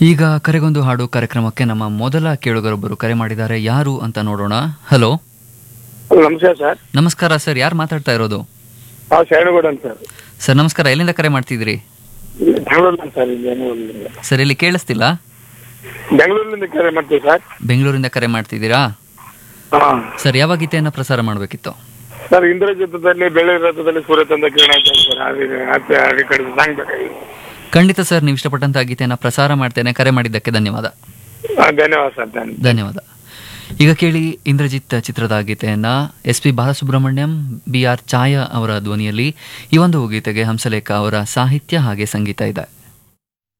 ಈಗ ಕರೆಗೊಂದು ಹಾಡು ಕಾರ್ಯಕ್ರಮಕ್ಕೆ ನಮ್ಮ ಮೊದಲ ಕೇಳುಗರೊಬ್ಬರು ಕರೆ ಮಾಡಿದ್ದಾರೆ ಯಾರು ಅಂತ ನೋಡೋಣ ಹಲೋ ನಮಸ್ಕಾರ ಸರ್ ನಮಸ್ಕಾರ ಸರ್ ಯಾರು ಮಾತಾಡ್ತಾ ಇರೋದು ಹಾ ಶರಣಗೌಡ ಅಂತ ಸರ್ ಸರ್ ನಮಸ್ಕಾರ ಎಲ್ಲಿಂದ ಕರೆ ಮಾಡ್ತಿದ್ರಿ ಬೆಂಗಳೂರಿನ ಸರ್ ಇಲ್ಲಿ ಬೆಂಗಳೂರಿನಿಂದ ಸರ್ ಇಲ್ಲಿ ಕೇಳಿಸ್ತಿಲ್ಲ ಬೆಂಗಳೂರಿನಿಂದ ಕರೆ ಮಾಡ್ತೀವಿ ಸರ್ ಬೆಂಗಳೂರಿಂದ ಕರೆ ಮಾಡ್ತಿದ್ದೀರಾ ಹಾ ಸರ್ ಯಾವ ಗೀತೆಯನ್ನು ಪ್ರಸಾರ ಮಾಡಬೇಕಿತ್ತು ಸರ್ ಇಂದ್ರಜಿತದಲ್ಲಿ ಬೆಳೆ ರಥದಲ್ಲಿ ಸೂರ್ಯ ತಂದ ಕಿರಣ ಅಂತ ಸರ್ ಅದೇ ಅದೇ ಕಡೆ ಸಾಂಗ್ ಬೇಕಾಗಿತ್ತು ಖಂಡಿತ ಸರ್ ನೀವು ಇಷ್ಟಪಟ್ಟಂತ ಗೀತೆಯನ್ನು ಪ್ರಸಾರ ಮಾಡ್ತೇನೆ ಕರೆ ಮಾಡಿದ್ದಕ್ಕೆ ಧನ್ಯವಾದ ಹಾ, ಧನ್ಯವಾದ ಸರ್ ಧನ್ಯವಾದ ಧನ್ಯವಾದ ಈಗ ಕೇಳಿ ಇಂದ್ರಜಿತ್ ಚಿತ್ರದ ಗೀತೆಯನ್ನ S P Balasubrahmanyam B R Chaya ಅವರ ಧ್ವನಿಯಲ್ಲಿ ಈ ಒಂದು ಗೀತೆಗೆ ಹಂಸಲೇಖ ಅವರ ಸಾಹಿತ್ಯ ಹಾಗೆ ಸಂಗೀತ ಇದೆ